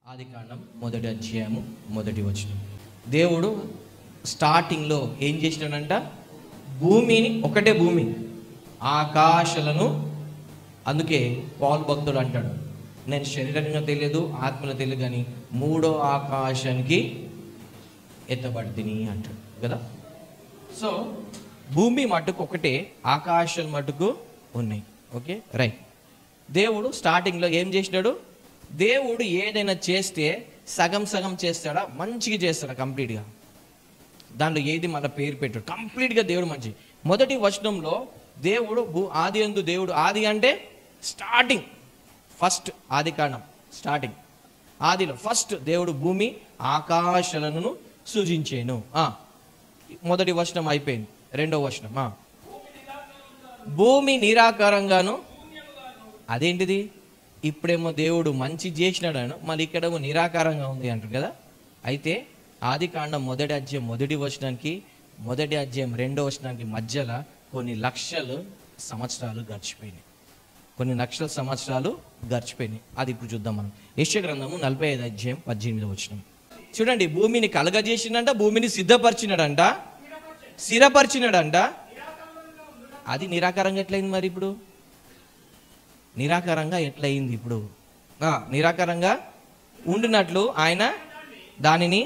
ఆది కాండం మొదటి అధ్యాయము మొదటి వచనం దేవుడు స్టార్టింగ్లో ఏం చేసినాడంట భూమిని ఒకటే భూమి ఆకాశాలను అందుకే పాల్ భక్తుడు అంటాడు నేను శరీరంగా తెలియదు ఆత్మలో తెలియదు కానీ మూడో ఆకాశానికి ఎత్తబడితిని అంటాడు కదా సో భూమి మట్టుకు ఒకటే ఆకాశం మట్టుకు ఉన్నాయి ఓకే రైట్ దేవుడు స్టార్టింగ్లో ఏం చేసినాడు దేవుడు ఏదైనా చేస్తే సగం సగం చేస్తాడా మంచిగా చేస్తాడా కంప్లీట్గా దాంట్లో ఏది మన పేరు పెట్టాడు కంప్లీట్గా దేవుడు మంచి మొదటి వచనంలో దేవుడు భూ ఆది అందు దేవుడు ఆది అంటే స్టార్టింగ్ ఫస్ట్ ఆది కాండం స్టార్టింగ్ ఆదిలో ఫస్ట్ దేవుడు భూమి ఆకాశాలను సృజించేను ఆ, మొదటి వచనం అయిపోయింది రెండో వచనం ఆ. భూమి నిరాకారంగాను అదేంటిది ఇప్పుడేమో దేవుడు మంచి చేసినాడను మళ్ళీ ఇక్కడేమో నిరాకారంగా ఉంది అంటారు కదా అయితే ఆది కాండం మొదటి అధ్యాయం మొదటి వచనానికి మొదటి అధ్యాయం రెండో వచనానికి మధ్యలో కొన్ని లక్షలు సంవత్సరాలు గడిచిపోయినాయి కొన్ని లక్షల సంవత్సరాలు గడిచిపోయినాయి అది ఇప్పుడు చూద్దాం మనం యశ్య గ్రంథము నలభై ఐదు అధ్యాయం పద్దెనిమిది వచనం చూడండి భూమిని కలగజేసిండంట భూమిని సిద్ధపరిచినాడంట స్థిరపరిచినాడంట అది నిరాకారంగా ఎట్లయింది మరి ఇప్పుడు నిరాకారంగా ఎట్లయింది ఇప్పుడు ఆ, నిరాకారంగా ఉండినట్లు ఆయన దానిని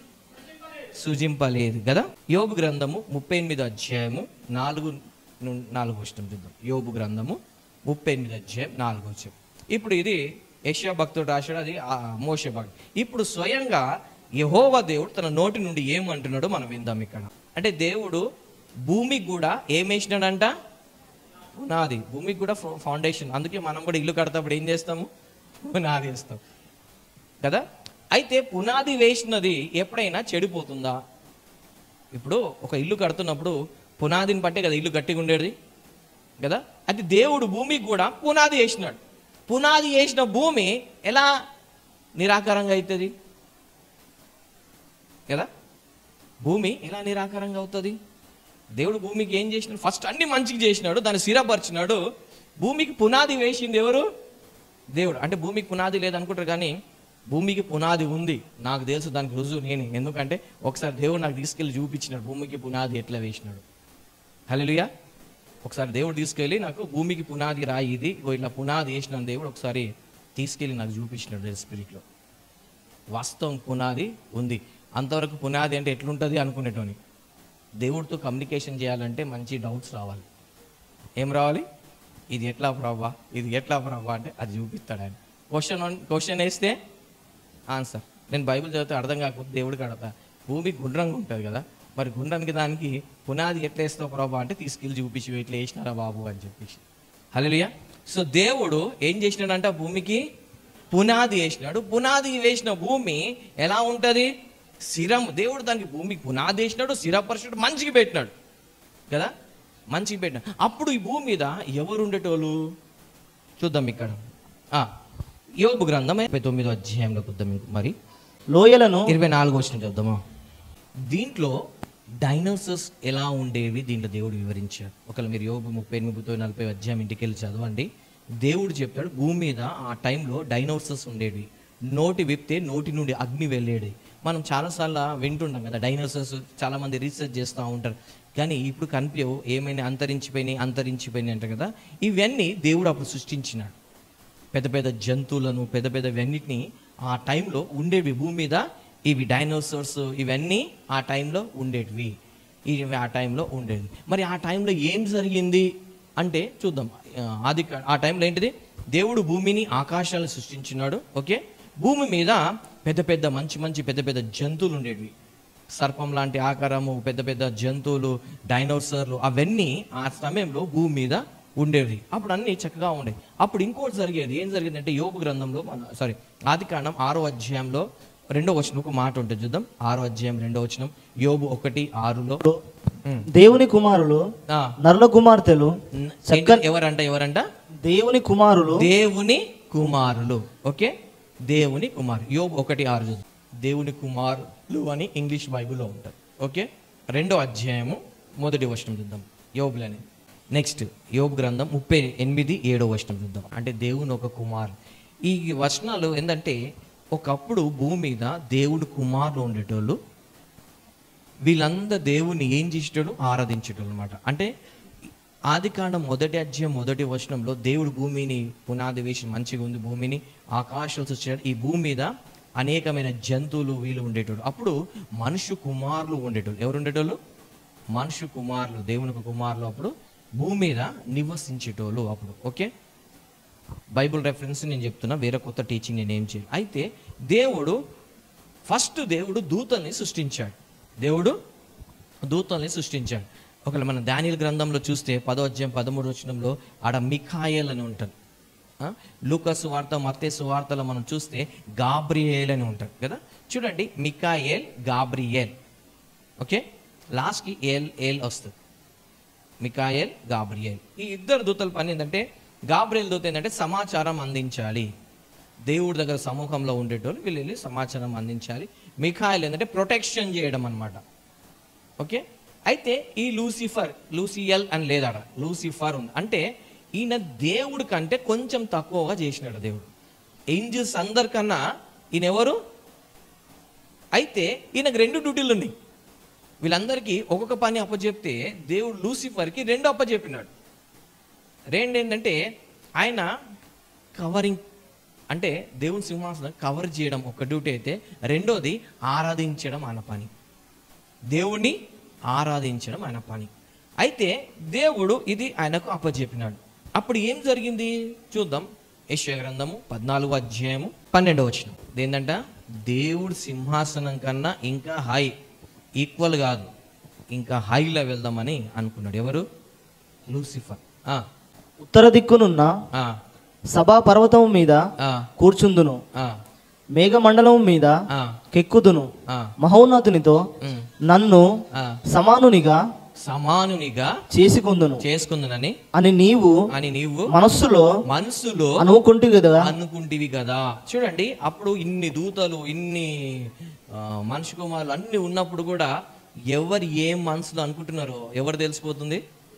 సూచింపలేదు కదా యోబు గ్రంథము ముప్పై ఎనిమిది అధ్యాయము నాలుగు ను- నాలుగు వచ్చిన చూద్దాం యోబు గ్రంథము ముప్పై ఎనిమిది అధ్యాయం నాలుగు వచ్చాం ఇప్పుడు ఇది యష్యా భక్తుడు రాశాడు అది ఆ మోషే భక్తుడు ఇప్పుడు స్వయంగా యహోవా దేవుడు తన నోటి నుండి ఏమంటున్నాడో మనం విందాం ఇక్కడ అంటే దేవుడు భూమికి కూడా ఏం వేసినాడంట పునాది భూమికి కూడా ఫౌ- ఫౌండేషన్ అందుకే మనం కూడా ఇల్లు కడతాప్పుడు ఏం చేస్తాము పునాది వేస్తాం కదా అయితే పునాది వేసినది ఎప్పుడైనా చెడిపోతుందా ఇప్పుడు ఒక ఇల్లు కడుతున్నప్పుడు పునాదిని బట్టే కదా ఇల్లు గట్టిగా ఉండేది కదా అది దేవుడు భూమికి కూడా పునాది వేసినాడు పునాది వేసిన భూమి ఎలా నిరాకారంగా అవుతుంది కదా భూమి ఎలా నిరాకారంగా అవుతుంది దేవుడు భూమికి ఏం చేసినాడు ఫస్ట్ అన్ని మంచిగా చేసినాడు దాన్ని స్థిరపరిచినాడు భూమికి పునాది వేసింది ఎవరు దేవుడు అంటే భూమికి పునాది లేదనుకుంటారు కానీ భూమికి పునాది ఉంది నాకు తెలుసు దానికి రుజువు నేనే ఎందుకంటే ఒకసారి దేవుడు నాకు తీసుకెళ్ళి చూపించినాడు భూమికి పునాది ఎట్లా వేసినాడు హలోయా ఒకసారి దేవుడు తీసుకెళ్ళి నాకు భూమికి పునాది రాయి ఇది ఇగో ఇట్లా పునాది వేసిన దేవుడు ఒకసారి తీసుకెళ్ళి నాకు చూపించినాడు స్పిరిట్లో వాస్తవం పునాది ఉంది అంతవరకు పునాది అంటే ఎట్లుంటుంది అనుకునేటోని దేవుడితో కమ్యూనికేషన్ చేయాలంటే మంచి డౌట్స్ రావాలి ఏం రావాలి ఇది ఎట్లా ప్రభా ఇది ఎట్లా ప్రభా అంటే అది చూపిస్తాడు ఆయన క్వశ్చన్ క్వశ్చన్ వేస్తే ఆన్సర్ నేను బైబిల్ చదివితే అర్థం కాకపోతే దేవుడికి అడతా భూమి గుండ్రంగా ఉంటుంది కదా మరి గుండ్రానికి దానికి పునాది ఎట్లా వేస్తావు ప్రభా అంటే తీసుకెళ్ళి చూపించి ఇట్లా వేసినారా బాబు అని చెప్పేసి హలోయా సో దేవుడు ఏం చేసినాడంట భూమికి పునాది వేసినాడు పునాది వేసిన భూమి ఎలా ఉంటుంది స్థిరం దేవుడు దానికి భూమికి పునాది వేసినాడు స్థిరపరిచినాడు మంచిగా పెట్టినాడు కదా మంచిగా పెట్టినాడు అప్పుడు ఈ భూమి మీద ఎవరు ఉండేటోళ్ళు చూద్దాం ఇక్కడ ఆ, యోబు గ్రంథం ఇరవై తొమ్మిదో అధ్యాయంలో చూద్దాం ఇంక మరి లోయలను ఇరవై నాలుగు వచ్చిన చూద్దామా దీంట్లో డైనోసర్స్ ఎలా ఉండేవి దీంట్లో దేవుడు వివరించాడు ఒకవేళ మీరు యోగు ముప్పై ఎనిమిది నలభై అధ్యాయం ఇంటికి వెళ్ళి చదవండి దేవుడు చెప్తాడు భూమి మీద ఆ టైంలో డైనోసర్స్ ఉండేవి నోటి విప్తే నోటి నుండి అగ్ని వెళ్ళేది మనం చాలాసార్లు వింటుంటాం కదా డైనోసర్స్ చాలా మంది రీసెర్చ్ చేస్తూ ఉంటారు కానీ ఇప్పుడు కనిపించవు ఏమైనా అంతరించిపోయినాయి అంతరించిపోయినాయి అంటారు కదా ఇవన్నీ దేవుడు అప్పుడు సృష్టించినాడు పెద్ద పెద్ద జంతువులను పెద్ద పెద్ద ఇవన్నిటిని ఆ టైంలో ఉండేవి భూమి మీద ఇవి డైనోసార్స్ ఇవన్నీ ఆ టైంలో ఉండేటివి ఇవి ఆ టైంలో ఉండేవి మరి ఆ టైంలో ఏం జరిగింది అంటే చూద్దాం ఆ, ఆది కా- ఆ టైంలో ఏంటిది దేవుడు భూమిని ఆకాశాలను సృష్టించినాడు ఓకే భూమి మీద పెద్ద పెద్ద మంచి మంచి పెద్ద పెద్ద జంతువులు ఉండేవి సర్పం లాంటి ఆకారము పెద్ద పెద్ద జంతువులు డైనోసార్లు అవన్నీ ఆ సమయంలో భూమి మీద ఉండేవి అప్పుడు అన్ని చక్కగా ఉండేవి అప్పుడు ఇంకోటి జరిగేది ఏం జరిగేది అంటే యోగు గ్రంథంలో మన సారీ ఆది కాండం ఆరో అధ్యాయంలో రెండో వచనం ఒక మాట ఉంటుంది చూద్దాం ఆరో అధ్యాయం రెండో వచనం యోబు ఒకటి ఆరులో ఉమ్. దేవుని కుమారులు ఆ, నరుల కుమార్తెలు ఏంటి? ఎవరంట ఎవరంట దేవుని కుమారులు దేవుని కుమారులు ఓకే దేవుని కుమారు యోబు ఒకటి ఆరు చూద్దాం. దేవుని కుమారులు అని ఇంగ్లీష్ బైబిల్లో ఉంటుంది ఓకే రెండో అధ్యాయము మొదటి వచనం చూద్దాం యోబులని నెక్స్ట్ యోబు గ్రంథం ముప్పై ఎనిమిది ఏడో వచనం చూద్దాం అంటే దేవుని ఒక కుమారు ఈ వచనాలు ఏంటంటే ఒకప్పుడు భూమి మీద దేవుడు కుమారులు ఉండేటోళ్ళు వీళ్ళందరూ దేవుని ఏం చేసేటోడు ఆరాధించేటోళ్ళు అనమాట అంటే ఆది కాండం మొదటి అధ్యాయం మొదటి వచనంలో దేవుడు భూమిని పునాది వేసి మంచిగా ఉంది భూమిని ఆకాశాలు సృష్టించాడు ఈ భూమి మీద అనేకమైన జంతువులు వీళ్ళు ఉండేటోళ్ళు అప్పుడు మనుషు కుమారులు ఉండేటోళ్ళు ఎవరు ఉండేటోళ్ళు మనుషు కుమారులు దేవునికి కుమారులు అప్పుడు భూమి మీద నివసించేటోళ్ళు అప్పుడు ఓకే బైబుల్ రెఫరెన్స్ నేను చెప్తున్నా వేరే కొత్త టీచింగ్ నేను ఏం చేయాలి అయితే దేవుడు ఫస్ట్ దేవుడు దూతల్ని సృష్టించాడు దేవుడు దూతల్ని సృష్టించాడు ఒకవేళ మన దానియల్ గ్రంథంలో చూస్తే పదో అధ్యాయం పదమూడు వచనంలో ఆడ మిఖాయేల్ అని ఉంటుంది ఆ? లూకస్ వార్త మత్తేసు వార్తలో మనం చూస్తే గాబ్రియేల్ అని ఉంటుంది కదా చూడండి మికాయేల్ గాబ్రియేల్ ఓకే లాస్ట్కి ఏల్ ఏల్ వస్తుంది మికాయల్ గాబ్రియల్ ఈ ఇద్దరు దూతల పని ఏంటంటే గాబ్రియల్ దూత ఏంటంటే సమాచారం అందించాలి దేవుడి దగ్గర సమూహంలో ఉండేటోళ్ళు వీళ్ళు వెళ్ళి సమాచారం అందించాలి మిఖాయల్ ఏంటంటే ప్రొటెక్షన్ చేయడం అన్నమాట ఓకే అయితే ఈ లూసిఫర్ లూసియల్ అని లేదాడ లూసిఫర్ ఉంది అంటే ఈయన దేవుడి కంటే కొంచెం తక్కువగా చేసినాడు దేవుడు ఏంజిల్స్ అందరికన్నా ఈయన ఎవరు అయితే ఈయనకు రెండు డ్యూటీలు ఉన్నాయి వీళ్ళందరికీ ఒక్కొక్క పని అప్పచెప్తే దేవుడు లూసిఫర్కి రెండు అప్పచెప్పినాడు రెండు ఏంటంటే ఆయన కవరింగ్ అంటే దేవుని సింహాసనం కవర్ చేయడం ఒక డ్యూటీ అయితే రెండోది ఆరాధించడం ఆయన పని దేవుణ్ణి ఆరాధించడం ఆయన పని అయితే దేవుడు ఇది ఆయనకు అప్పచెప్పినాడు అప్పుడు ఏం జరిగింది చూద్దాం యశ్వ గ్రంథము పద్నాలుగు అధ్యాయము పన్నెండవ వచ్చిన ఏంటంట దేవుడు సింహాసనం కన్నా ఇంకా హై ఈక్వల్ కాదు ఇంకా హైలో వెళ్దామని అనుకున్నాడు ఎవరు లూసిఫర్ ఆ, ఉత్తర దిక్కునున్న ఆ, సభా పర్వతం మీద ఆ, కూర్చుందును ఆ, మేఘమండలం మీద ఆ, కెక్కుదును ఆ, మహోన్నతునితో ఉమ్, నన్ను ఆ. సమానునిగా సమానునిగా చేసుకుందును చేసుకుందునని అని నీవు అని నీవు మనస్సులో మనసులో అనుకుంటు కదా అనుకుంటివి కదా చూడండి అప్పుడు ఇన్ని దూతలు ఇన్ని ఆ, మనిషి కుమారులు అన్ని ఉన్నప్పుడు కూడా ఎవరు ఏం మనసులో అనుకుంటున్నారో ఎవరు తెలిసిపోతుంది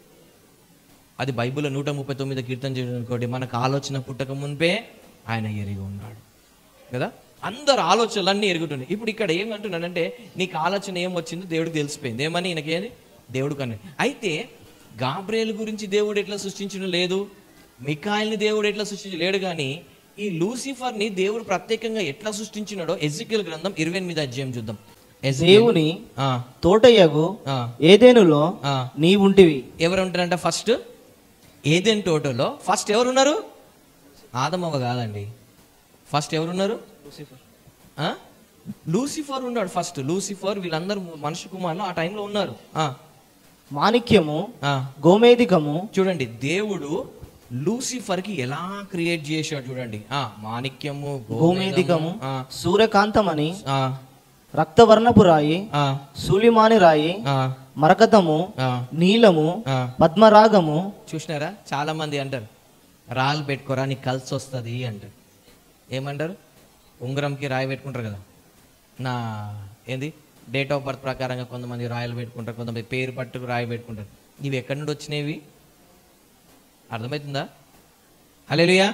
అది బైబిల్లో నూట ముప్పై తొమ్మిది కీర్తన చేయడానికి మనకు ఆలోచన పుట్టక మునిపే ఆయన ఎరిగి ఉన్నాడు కదా అందరు ఆలోచనలు అన్నీ ఎరుగుతున్నాయి ఇప్పుడు ఇక్కడ ఏమంటున్నాడంటే నీకు ఆలోచన ఏం వచ్చిందో దేవుడికి తెలిసిపోయింది ఏమని ఈయనకేది దేవుడు కన్నా అయితే గాబ్రేల్ గురించి దేవుడు ఎట్లా సృష్టించడం లేదు మికాయల్ని దేవుడు ఎట్లా సృష్టించ లేడు కానీ ఈ లూసిఫర్ని దేవుడు ప్రత్యేకంగా ఎట్లా సృష్టించినాడో ఎజికల్ గ్రంథం ఇరవై ఎనిమిది అధ్యాయం చూద్దాం ఎజికేల్. దేవుని ఆ, తోటయ్యగు ఆ, ఏదేనులో ఆ. నీవుంటివి ఎవరు ఉంటారంట ఫస్ట్ ఏదైనా టోటోలో ఫస్ట్ ఎవరున్నారు ఆదమవ్వ కాదండి ఫస్ట్ ఎవరున్నారు ఆ? లూసిఫర్ ఉన్నాడు ఫస్ట్ లూసిఫర్ వీళ్ళందరూ మనుషు కుమారులు ఆ టైంలో ఉన్నారు ఆ, మాణిక్యము ఆ. గోమేధికము చూడండి దేవుడు లూసిఫర్కి ఎలా క్రియేట్ చేశాడు చూడండి ఆ మాణిక్యము గోమేధికము ఆ, సూర్యకాంతమని ఆ, రక్తవర్ణపు రాయి ఆ, సూలిమాని రాయి ఆ, మరకతము ఆ, నీలము ఆ. పద్మరాగము చూసినారా చాలా మంది అంటారు రాళ్ళు పెట్టుకోరా నీకు కలిసి వస్తుంది అంటారు ఏమంటారు ఉంగరంకి రాయి పెట్టుకుంటారు కదా నా ఏంది డేట్ ఆఫ్ బర్త్ ప్రకారంగా కొంతమంది రాయలు పెట్టుకుంటారు కొంతమంది పేరు పట్టుకు రాయి పెట్టుకుంటారు ఇవి ఎక్కడి నుండి వచ్చినవి అర్థమవుతుందా హలేలుయా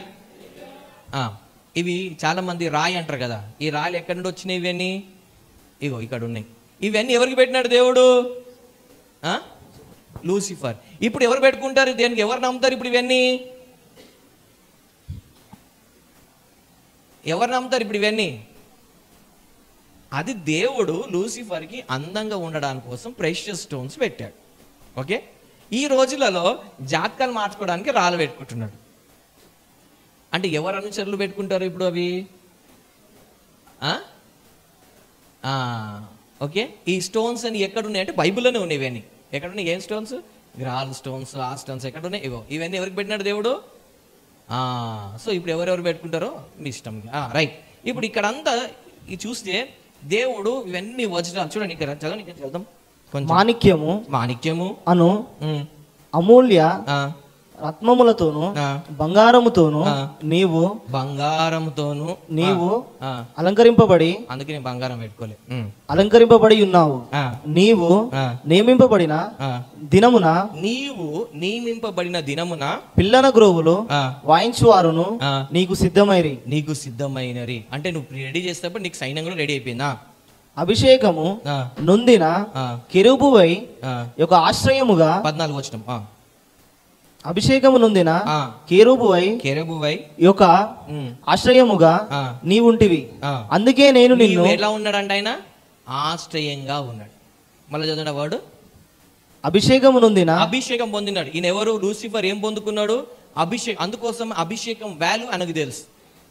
ఇవి చాలా మంది రాయి అంటారు కదా ఈ రాయలు ఎక్కడి నుండి వచ్చినాయి ఇవన్నీ ఇగో ఇక్కడ ఉన్నాయి ఇవన్నీ ఎవరికి పెట్టినాడు దేవుడు ఆ? లూసిఫర్ ఇప్పుడు ఎవరు పెట్టుకుంటారు దేనికి ఎవరు నమ్ముతారు ఇప్పుడు ఇవన్నీ ఎవరు నమ్ముతారు ఇప్పుడు ఇవన్నీ అది దేవుడు లూసిఫర్కి అందంగా ఉండడానికి కోసం ప్రెషియస్ స్టోన్స్ పెట్టాడు ఓకే ఈ రోజులలో జాతకాలు మార్చుకోవడానికి రాళ్ళు పెట్టుకుంటున్నాడు అంటే ఎవరు అనుచరులు పెట్టుకుంటారు ఇప్పుడు అవి ఆ? ఆ, ఓకే ఈ స్టోన్స్ అని ఎక్కడ ఉన్నాయి అంటే బైబిల్లోనే ఉన్నాయి ఇవన్నీ ఎక్కడ ఉన్నాయి ఏం స్టోన్స్ గ్రాల్ స్టోన్స్ ఆ స్టోన్స్ ఎక్కడ ఉన్నాయి ఇవో ఇవన్నీ ఎవరికి పెట్టినాడు దేవుడు ఆ, సో ఇప్పుడు ఎవరెవరు పెట్టుకుంటారో మీ ఇష్టం రైట్ ఇప్పుడు ఇక్కడ అంతా ఇది చూస్తే దేవుడు ఇవన్నీ వచనాలు చూడండి ఇక్కడ చదవండి ఇక్కడ చదువుదాం కొంచెం మాణిక్యము మాణిక్యము అను ఉమ్, అమూల్య ఆ, రత్నములతోను ఆ, బంగారముతోను ఆ. నీవు బంగారంతోను నీవు ఆ, అలంకరింపబడి అందుకే నేను బంగారం పెట్టుకోలే ఉమ్, అలంకరింపబడి ఉన్నావు ఆ, నీవు ఆ, నియమింపబడిన ఆ. దినమున నీవు నియమింపబడిన దినమున పిల్లన గ్రోవులు ఆ, వాయించువారును ఆ, నీకు సిద్ధమైరి నీకు సిద్ధమైనరి అంటే నువ్వు రెడీ చేసేటప్పుడు నీకు సైన్యం కూడా రెడీ అయిపోయిందా అభిషేకము ఆ, నొందిన ఆ, కెరూబువై ఆ. యొక్క ఆశ్రయముగా పద్నాలుగు వచ్చిన అభిషేకము నొందిన కేరూబువై కెరబువై యొక్క ఉమ్, ఆశ్రయముగా ఆ, నీవుంటివి ఆ. అందుకే నేను నిన్ను నీవు ఎలా ఉన్నాడంట ఆయన ఆశ్రయంగా ఉన్నాడు మళ్ళీ చదవండి వాడు అభిషేకము నొందిన అభిషేకం పొందినాడు ఈయన ఎవరు లూసిఫర్ ఏం పొందుకున్నాడు అభిషేకం అందుకోసం అభిషేకం వాల్యూ ఆయనకు తెలుసు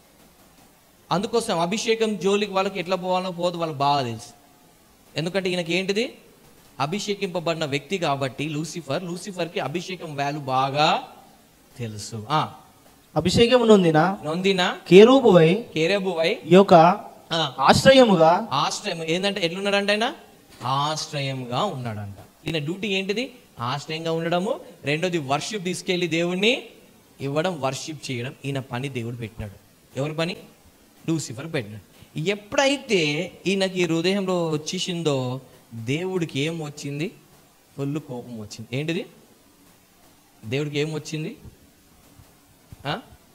అందుకోసం అభిషేకం జోలికి వాళ్ళకి ఎట్లా పోవాలో పోదు వాళ్ళకి బాగా తెలుసు ఎందుకంటే ఈయనకి ఏంటిది అభిషేకింపబడిన వ్యక్తి కాబట్టి లూసిఫర్ లూసిఫర్కి అభిషేకం వాల్యూ బాగా తెలుసు ఆ అభిషేకము నొందిన నొందిన కేరూబువై కేరేబువై యొక్క ఆ, ఆశ్రయముగా ఆశ్రయం ఏంటంటే ఎట్లున్నాడంట ఆయన ఆశ్రయంగా ఉన్నాడంట ఈయన డ్యూటీ ఏంటిది ఆశ్రయంగా ఉండడము రెండోది వర్షిప్ తీసుకెళ్లి దేవుణ్ణి ఇవ్వడం వర్షిప్ చేయడం ఈయన పని దేవుడు పెట్టినాడు ఎవరి పని లూసిఫర్ పెట్టినాడు ఎప్పుడైతే ఈయనకి ఈ హృదయంలో వచ్చేసిందో దేవుడికి ఏం వచ్చింది ఫుల్ కోపం వచ్చింది ఏంటిది దేవుడికి ఏం వచ్చింది ఆ?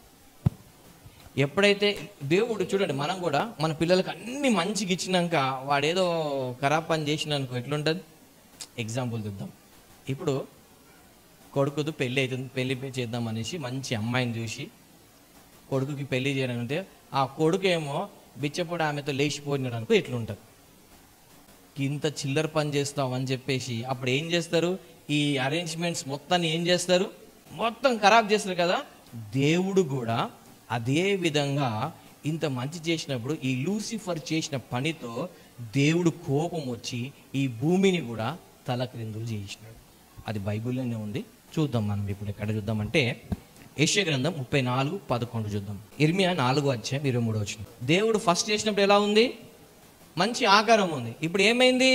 ఎప్పుడైతే దేవుడు చూడండి మనం కూడా మన పిల్లలకి అన్ని మంచిగా ఇచ్చినాక వాడేదో ఖరాబ్ పని చేసినానుకో ఎట్లుంటుంది ఎగ్జాంపుల్ చూద్దాం ఇప్పుడు కొడుకుదు పెళ్ళి అవుతుంది పెళ్లి చేద్దాం అనేసి మంచి అమ్మాయిని చూసి కొడుకుకి పెళ్లి చేయాలంటే ఆ కొడుకు ఏమో బిచ్చపూడి ఆమెతో లేచిపోయినాడు అనుకో ఎట్లుంటుంది ఇంత చిల్లర పని చేస్తావు అని చెప్పేసి అప్పుడు ఏం చేస్తారు ఈ అరేంజ్మెంట్స్ మొత్తాన్ని ఏం చేస్తారు మొత్తం ఖరాబ్ చేస్తారు కదా దేవుడు కూడా అదే విధంగా ఇంత మంచి చేసినప్పుడు ఈ లూసిఫర్ చేసిన పనితో దేవుడు కోపం వచ్చి ఈ భూమిని కూడా తలక్రిందులు చేసినాడు అది బైబిల్లోనే ఉంది చూద్దాం మనం ఇప్పుడు ఎక్కడ చూద్దామంటే యెషయా గ్రంథం ముప్పై నాలుగు పదకొండు చూద్దాం ఇర్మియా నాలుగు అధ్యాయం ఇరవై మూడు వచ్చిన దేవుడు ఫస్ట్ చేసినప్పుడు ఎలా ఉంది మంచి ఆకారం ఉంది ఇప్పుడు ఏమైంది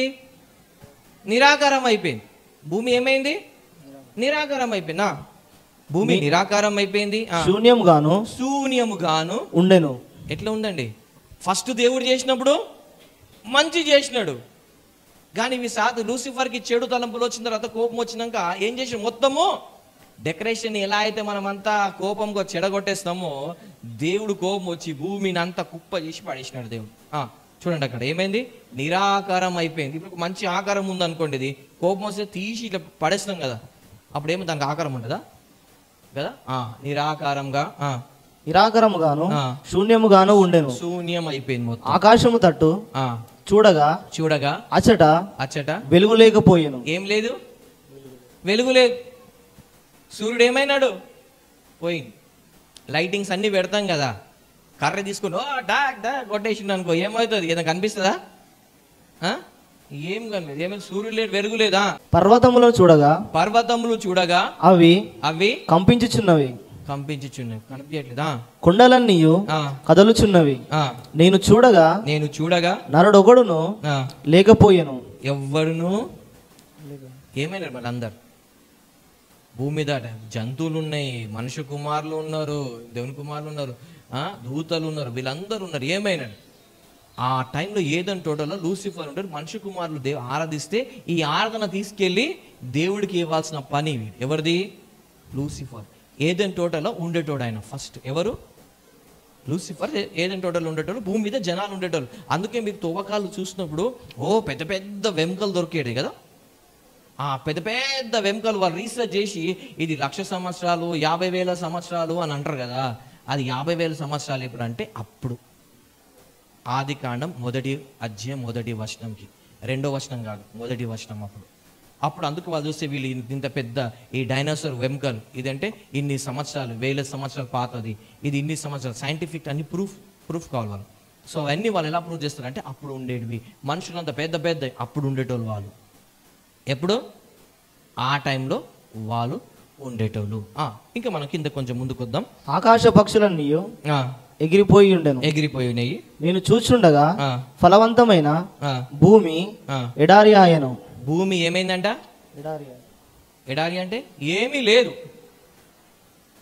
నిరాకారం అయిపోయింది భూమి ఏమైంది నిరాకారం అయిపోయిందా భూమి నిరాకారం అయిపోయింది ఆ, శూన్యముగాను శూన్యముగాను ఉండెను ఎట్లా ఉందండి ఫస్ట్ దేవుడు చేసినప్పుడు మంచి చేసినాడు కానీ ఇవి సాధు లూసిఫర్కి చెడు తలంపులు వచ్చిన తర్వాత కోపం వచ్చినాక ఏం చేసి మొత్తము డెకరేషన్ ఎలా అయితే మనమంతా కోపంగా చెడగొట్టేస్తామో దేవుడు కోపం వచ్చి భూమిని అంతా కుప్ప చేసి పడేసినాడు దేవుడు ఆ, చూడండి అక్కడ ఏమైంది నిరాకారం అయిపోయింది ఇప్పుడు ఒక మంచి ఆకారం ఉందనుకోండి ఇది కోపం వస్తే తీసి ఇట్లా పడేస్తాం కదా అప్పుడు ఏమో దానికి ఆకారం ఉంటుందా కదా ఆ, నిరాకారంగా ఆ, నిరాకరముగాను ఆ. శూన్యముగాను ఉండెను శూన్యం అయిపోయింది మొత్తం ఆకాశము తట్టు ఆ, చూడగా చూడగా అచట అచ్చట వెలుగు లేకపోయెను ఏం లేదు వెలుగు లేదు సూర్యుడు ఏమైనాడు పోయింది లైటింగ్స్ అన్ని పెడతాం కదా కర్ర తీసుకుని ఓ డాక్ డాక్ కొట్టేసిండు అనుకో ఏమవుతుంది ఏదైనా కనిపిస్తుందా ఆ? ఏం కనిపిస్తుంది ఏమైనా సూర్యుడు లేడు వెలుగు లేదా పర్వతములను చూడగా పర్వతములు చూడగా అవి అవి కంపించుచున్నవి కంపించుచున్నాయి కనిపించట్లేదా కొండలన్నీయు ఆ, కదలుచున్నవి ఆ. నేను చూడగా నేను చూడగా నరుడొకడును ఆ, లేకపోయెను ఎవ్వరును ఏమైనారు మరి అందరు భూమి మీద జంతువులు ఉన్నాయి మనుష్య కుమారులు ఉన్నారు దేవుని కుమారులు ఉన్నారు ఆ, దూతలు ఉన్నారు వీళ్ళందరూ ఉన్నారు ఏమైనాడు ఆ టైంలో ఏదని టోటల్లో లూసిఫర్ ఉంటాడు మనుష్య కుమారులు దేవు ఆరాధిస్తే ఈ ఆరాధన తీసుకెళ్ళి దేవుడికి ఇవ్వాల్సిన పని ఇది. ఎవరిది లూసిఫర్ ఏదని టోటల్లో ఉండేటోడు ఆయన ఫస్ట్ ఎవరు లూసిఫర్ ఏ- ఏదైనా టోటల్ ఉండేటోళ్ళు భూమి మీద జనాలు ఉండేటోళ్ళు అందుకే మీకు తవ్వకాలు చూసినప్పుడు ఓ పెద్ద పెద్ద వెంకలు దొరికేది కదా ఆ పెద్ద పెద్ద వెంకలు వాళ్ళు రీసెర్చ్ చేసి ఇది లక్ష సంవత్సరాలు యాభై వేల సంవత్సరాలు అని అంటారు కదా అది యాభై వేల సంవత్సరాలు ఎప్పుడు అంటే అప్పుడు ఆది కాండం మొదటి అధ్యాయం మొదటి వచనంకి రెండో వచనం కాదు మొదటి వచనం అప్పుడు అప్పుడు అందుకు వాళ్ళు చూస్తే వీళ్ళు ఇంత- ఇంత పెద్ద ఈ డైనోసార్ వెంకలు ఇదంటే ఇన్ని సంవత్సరాలు వేల సంవత్సరాలు పాతది ఇది ఇన్ని సంవత్సరాలు సైంటిఫిక్ అన్ని ప్రూఫ్ ప్రూఫ్ కావాలి వాళ్ళు సో అవన్నీ వాళ్ళు ఎలా ప్రూవ్ చేస్తారంటే అప్పుడు ఉండేటివి మనుషులు అంత పెద్ద పెద్ద అప్పుడు ఉండేటోళ్ళు వాళ్ళు ఎప్పుడు ఆ టైంలో వాళ్ళు ఉండేటోళ్ళు ఆ, ఇంకా మనం కింద కొంచెం ముందుకు వద్దాం ఆకాశ పక్షులన్నీయు ఆ, ఎగిరిపోయి ఉండెను ఎగిరిపోయినాయి నేను చూచుండగా ఆ, ఫలవంతమైన ఆ, భూమి ఆ. ఎడారి ఆయను భూమి ఏమైందంట ఎడారి ఎడారి అంటే ఏమీ లేదు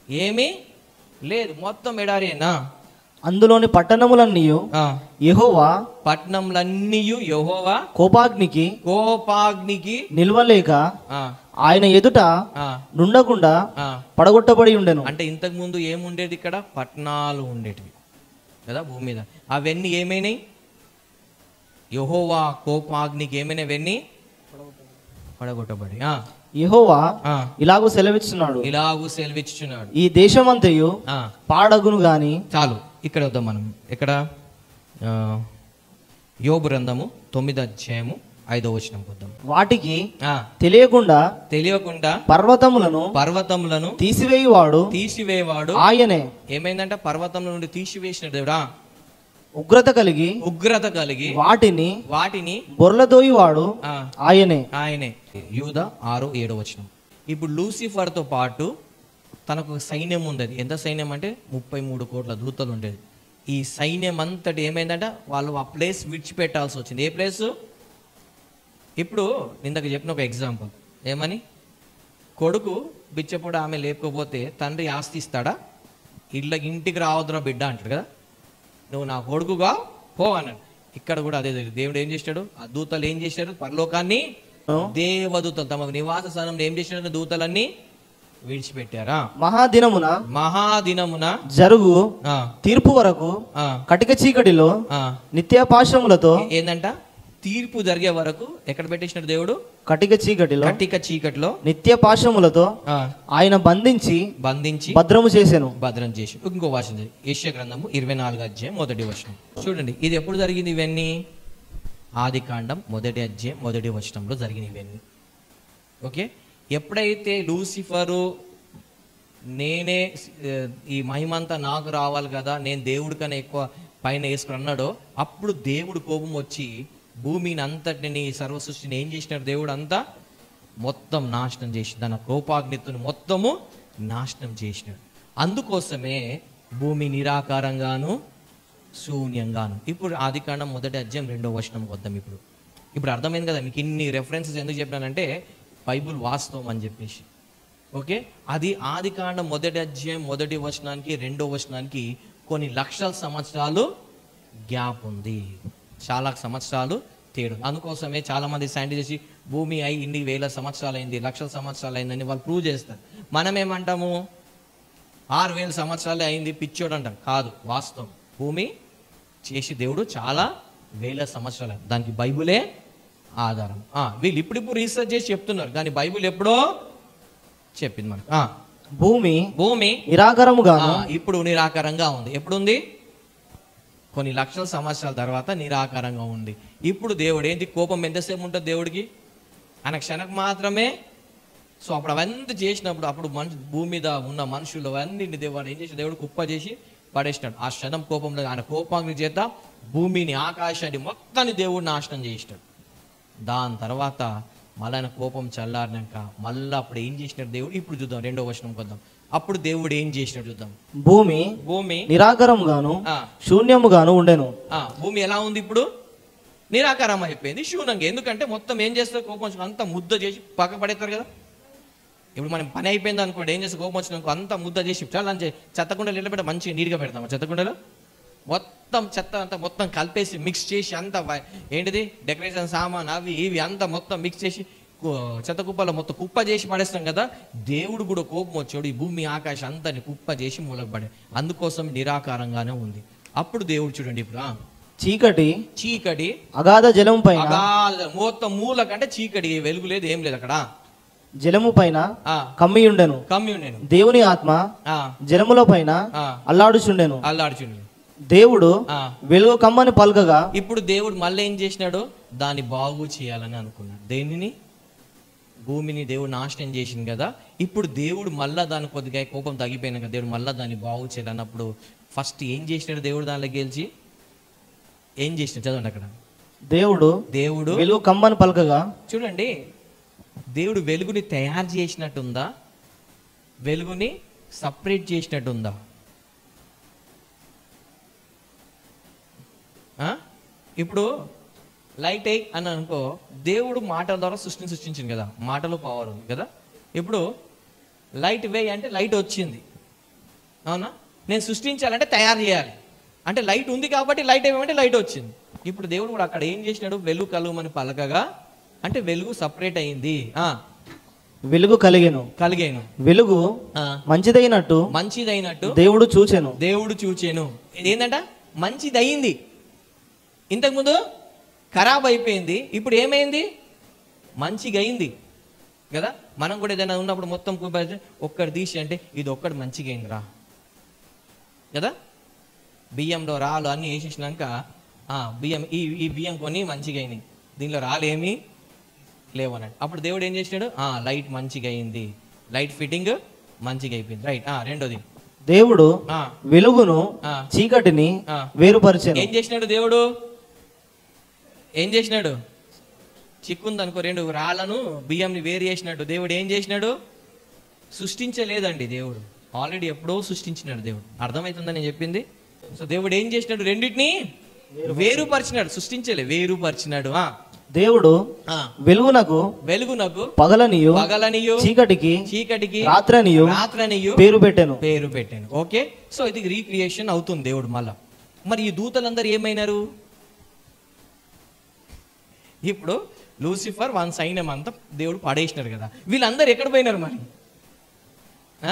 ఏమీ లేదు మొత్తం ఎడారేనా అందులోని పట్టణములన్నీ ఆ, యెహోవా పట్నంలన్నీ యెహోవా కోపాగ్నికి కోపాగ్నికి నిల్వలేక ఆ, ఆయన ఎదుట ఆ, నుండకుండా ఆ. పడగొట్టబడి ఉండెను అంటే ఇంతకు ముందు ఏముండేది ఇక్కడ పట్నాలు ఉండేటివి కదా భూమి మీద అవన్నీ ఏమైనాయి యహోవా కోపాగ్నికి ఏమైనవన్నీ పడగొట్టబడి ఆ, యెహోవా ఆ, ఇలాగూ సెలవిస్తున్నాడు ఇలాగూ సెలవిచ్చుచున్నాడు ఈ దేశమంతయు ఆ, పాడగును గాని చాలు ఇక్కడ వద్దాం మనం ఇక్కడ ఆ, యోబు గ్రంథము తొమ్మిది అధ్యాయము ఐదో వచనం వద్దాం వాటికి ఆ, తెలియకుండా తెలియకుండా పర్వతములను పర్వతములను తీసివేయువాడు తీసివేవాడు ఆయనే ఏమైందంటే పర్వతంలో నుండి తీసివేసిన దేవుడా ఉగ్రత కలిగి ఉగ్రత కలిగి వాటిని వాటిని బొర్లదోయువాడు ఆ, ఆయనే ఆయనే యూద ఆరు ఏడో వచనం ఇప్పుడు లూసిఫర్తో పాటు తనకు ఒక సైన్యం ఉండేది ఎంత సైన్యం అంటే ముప్పై మూడు కోట్ల దూతలు ఉండేది ఈ సైన్యం అంతటి ఏమైందంటే వాళ్ళు ఆ ప్లేస్ విడిచిపెట్టాల్సి వచ్చింది ఏ ప్లేస్ ఇప్పుడు ఇందాక చెప్పిన ఒక ఎగ్జాంపుల్ ఏమని కొడుకు బిచ్చప్పుడు ఆమె లేకపోతే తండ్రి ఆస్తి ఇస్తాడా ఇళ్ళ ఇంటికి రావద్దురా బిడ్డ అంటాడు కదా నువ్వు నా కొడుకుగా పో అన్నాడు ఇక్కడ కూడా అదే జరిగింది దేవుడు ఏం చేశాడు ఆ దూతలు ఏం చేశారు పరలోకాన్ని దేవదూతలు తమ నివాస స్థానంలో ఏం చేశారు దూతలన్నీ విడిచిపెట్టారా మహాదినమున మహాదినమున జరుగు ఆ, తీర్పు వరకు ఆ, కటిక చీకటిలో ఆ. నిత్యపాశములతో ఏందంట తీర్పు జరిగే వరకు ఎక్కడ పెట్టేసినాడు దేవుడు కటిక చీకటిలో కటిక చీకటిలో నిత్యపాశములతో ఆ, ఆయన బంధించి బంధించి భద్రము చేసెను భద్రం చేసి ఇంకో వర్షం జరిగింది ఏషియా గ్రంథము ఇరవై నాలుగు అధ్యాయం మొదటి వర్షం చూడండి ఇది ఎప్పుడు జరిగింది ఇవన్నీ ఆది కాండం మొదటి అధ్యాయం మొదటి వచనంలో జరిగిన ఇవన్నీ ఓకే ఎప్పుడైతే లూసిఫరు నేనే ఆ, ఈ మహిమంతా నాకు రావాలి కదా నేను దేవుడి కన్నా ఎక్కువ పైన వేసుకుని అన్నాడో అప్పుడు దేవుడు కోపం వచ్చి భూమిని అంతటిని సర్వ సృష్టిని ఏం చేసినాడు దేవుడు అంతా మొత్తం నాశనం చేసి తన కోపాగ్నితుని మొత్తము నాశనం చేసినాడు అందుకోసమే భూమి నిరాకారంగాను శూన్యంగాను ఇప్పుడు ఆది కాండం మొదటి అధ్యాయం రెండో వచనం వద్దాం ఇప్పుడు ఇప్పుడు అర్థమైంది కదా మీకు ఇన్ని రెఫరెన్సెస్ ఎందుకు చెప్పానంటే బైబుల్ వాస్తవం అని చెప్పేసి ఓకే అది ఆది కాండం మొదటి అధ్యాయం మొదటి వచనానికి రెండో వచనానికి కొన్ని లక్షల సంవత్సరాలు గ్యాప్ ఉంది చాలా సంవత్సరాలు తేడు అందుకోసమే చాలా మంది సైంటిస్ట్ భూమి అయి ఇన్ని వేల సంవత్సరాలు అయింది లక్షల సంవత్సరాలు అయిందని వాళ్ళు ప్రూవ్ చేస్తారు మనం ఏమంటాము ఆరు వేల సంవత్సరాలే అయింది పిచ్చోడు అంటాం కాదు వాస్తవం భూమి చేసి దేవుడు చాలా వేల సంవత్సరాలు దానికి బైబులే ఆధారం ఆ, వీళ్ళు ఇప్పుడిప్పుడు రీసెర్చ్ చేసి చెప్తున్నారు కానీ బైబిల్ ఎప్పుడో చెప్పింది మనకు ఆ, భూమి భూమి నిరాకరముగాను ఆ, ఇప్పుడు నిరాకారంగా ఉంది ఎప్పుడుంది కొన్ని లక్షల సంవత్సరాల తర్వాత నిరాకారంగా ఉంది ఇప్పుడు దేవుడు ఏంటి కోపం ఎంతసేపు ఉంటుంది దేవుడికి ఆయన క్షణకు మాత్రమే సో అప్పుడు అవన్నీ చేసినప్పుడు అప్పుడు మనిషి భూమి మీద ఉన్న మనుషులు అవన్నీ దేవుడు ఏం చేసి దేవుడు కుప్ప చేసి పడేసినాడు ఆ క్షణం కోపంలో ఆయన కోపాగ్ని చేత భూమిని ఆకాశాన్ని మొత్తాన్ని దేవుడు నాశనం చేసినాడు దాని తర్వాత మళ్ళీ ఆయన కోపం చల్లారినాక మళ్ళీ అప్పుడు ఏం చేసినాడు దేవుడు ఇప్పుడు చూద్దాం రెండో వచనం కొద్దాం అప్పుడు దేవుడు ఏం చేసినాడు చూద్దాం భూమి భూమి నిరాకరముగాను ఆ, శూన్యముగాను ఉండెను ఆ, భూమి ఎలా ఉంది ఇప్పుడు నిరాకారం అయిపోయింది శూన్యంగా ఎందుకంటే మొత్తం ఏం చేస్తారు కోపం వచ్చి అంతా ముద్ద చేసి పక్క పడేస్తారు కదా ఇప్పుడు మనం పని అయిపోయింది అనుకోండి ఏం చేస్తే కోపం వచ్చినాక అంతా ముద్ద చేసి చాలా అని చెత్తకుండా నిలబెట్ట మంచిగా నీట్గా పెడతాం చెత్తకుండలో మొత్తం చెత్త అంతా మొత్తం కలిపేసి మిక్స్ చేసి అంతా వై- ఏంటిది డెకరేషన్ సామాన్ అవి ఇవి అంతా మొత్తం మిక్స్ చేసి కు- చెత్త కుప్పలో మొత్తం కుప్ప చేసి పడేస్తాం కదా దేవుడు కూడా కోపం వచ్చాడు ఈ భూమి ఆకాశం అంతని కుప్ప చేసి మూలకు పడే అందుకోసం నిరాకారంగానే ఉంది అప్పుడు దేవుడు చూడండి ఇప్పుడు ఆ, చీకటి చీకటి అగాధ జలము పైన అగాధ మొత్తం మూల కంటే చీకటి వెలుగు లేదు ఏం లేదు అక్కడ జలము పైన ఆ కమ్మి ఉండెను కమ్యూన్ దేవుని ఆత్మ ఆ జలముల పైన ఆ అల్లాడుచుండెను అల్లాడుచుండు దేవుడు ఆ వెలుగు కమ్మని పలకగా ఇప్పుడు దేవుడు మళ్ళీ ఏం చేసినాడు దాన్ని బాగు చేయాలని అనుకున్నాడు దేనిని భూమిని దేవుడు నాశనం చేసింది కదా ఇప్పుడు దేవుడు మళ్ళా దాని కొద్దిగా కోపం తగ్గిపోయినాక దేవుడు మళ్ళా దాన్ని బాగు చేయాలన్నప్పుడు ఫస్ట్ ఏం చేసినాడు దేవుడు దానిలో గెలిచి ఏం చేసినాడు చదవండి అక్కడ దేవుడు దేవుడు వెలుగు కమ్మని పలకగా చూడండి దేవుడు వెలుగుని తయారు చేసినట్టుందా వెలుగుని సపరేట్ చేసినట్టుందా ఆ? ఇప్పుడు లైట్ ఎయ్ అని అనుకో దేవుడు మాటల ద్వారా సృష్టిని సృష్టించింది కదా మాటలో పవర్ ఉంది కదా ఇప్పుడు లైట్ వేయి అంటే లైట్ వచ్చింది అవునా నేను సృష్టించాలంటే తయారు చేయాలి అంటే లైట్ ఉంది కాబట్టి లైట్ ఏమంటే లైట్ వచ్చింది ఇప్పుడు దేవుడు కూడా అక్కడ ఏం చేసినాడు వెలుగు కలుగుమని పలకగా అంటే వెలుగు సపరేట్ అయింది ఆ వెలుగు కలిగెను కలిగాను వెలుగు ఆ, మంచిదైనట్టు మంచిదైనట్టు దేవుడు చూచెను దేవుడు చూచాను ఏంటంట మంచిది అయింది ఇంతకుముందు ఖరాబ్ అయిపోయింది ఇప్పుడు ఏమైంది మంచిగా అయింది కదా మనం కూడా ఏదైనా ఉన్నప్పుడు మొత్తం కుబ్బ- ఒక్కటి తీసి అంటే ఇది ఒక్కటి మంచిగా అయిందిరా కదా బియ్యంలో రాళ్ళు అన్నీ వేసేసినాక ఆ, బియ్యం ఈ ఈ బియ్యం కొని మంచిగా అయినాయి దీనిలో రాళ్ళు ఏమీ లేవన్నాడు అప్పుడు దేవుడు ఏం చేసినాడు ఆ లైట్ మంచిగా అయింది లైట్ ఫిట్టింగ్ మంచిగా అయిపోయింది రైట్ ఆ రెండోది దేవుడు ఆ, వెలుగును ఆ. చీకటిని ఆ. వేరుపరిచెను ఏం చేసినాడు దేవుడు ఏం చేసినాడు చిక్కుంది అనుకో రెండు రాళ్ళను బియ్యంని వేరు చేసినాడు దేవుడు ఏం చేసినాడు సృష్టించలేదండి దేవుడు ఆల్రెడీ ఎప్పుడో సృష్టించినాడు దేవుడు అర్థమవుతుందని నేను చెప్పింది సో దేవుడు ఏం చేసినాడు రెండింటిని వేరుపరిచినాడు సృష్టించలే వేరుపరిచినాడు ఆ, దేవుడు ఆ. వెలుగునకు వెలుగునకు పగలనియు పగలనియు చీకటికి చీకటికి రాత్రనియు రాత్రనియు పేరు పెట్టెను పేరు పెట్టాను ఓకే సో ఇది రీక్రియేషన్ అవుతుంది దేవుడు మళ్ళా మరి ఈ దూతలందరూ ఏమైనారు ఇప్పుడు లూసిఫర్ వన్ సైన్యం అంతా దేవుడు పడేసినారు కదా వీళ్ళందరూ ఎక్కడ పోయినారు మరి ఆ?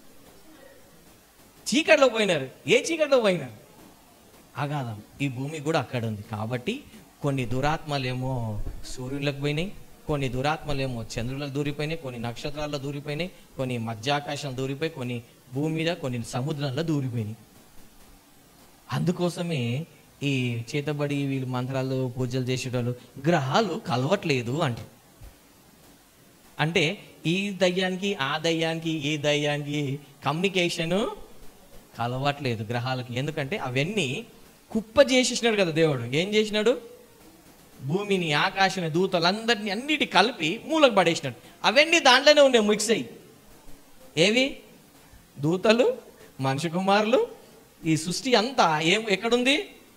చీకట్లో పోయినారు ఏ చీకట్లో పోయినారు అగాధం ఈ భూమి కూడా అక్కడ ఉంది కాబట్టి కొన్ని దురాత్మలేమో సూర్యులకు పోయినాయి కొన్ని దురాత్మలేమో చంద్రులకు దూరిపోయినాయి కొన్ని నక్షత్రాల్లో దూరిపోయినాయి కొన్ని మధ్యాకాశం దూరిపోయి కొన్ని భూమి మీద కొన్ని సముద్రంలో దూరిపోయినాయి అందుకోసమే ఈ చేతబడి వీళ్ళు మంత్రాలు పూజలు చేసేటోళ్ళు గ్రహాలు కలవట్లేదు అంట అంటే ఈ దయ్యానికి ఆ దయ్యానికి ఈ దయ్యానికి కమ్యూనికేషను కలవట్లేదు గ్రహాలకి ఎందుకంటే అవన్నీ కుప్ప చేసేసినాడు కదా దేవుడు ఏం చేసినాడు భూమిని ఆకాశాన్ని దూతలందరినీ అన్నిటి కలిపి మూలకు పడేసినాడు అవన్నీ దాంట్లోనే ఉన్నాయి మిక్స్ అయ్యి ఏవి దూతలు మనిషి కుమారులు ఈ సృష్టి అంతా ఏం ఎక్కడుంది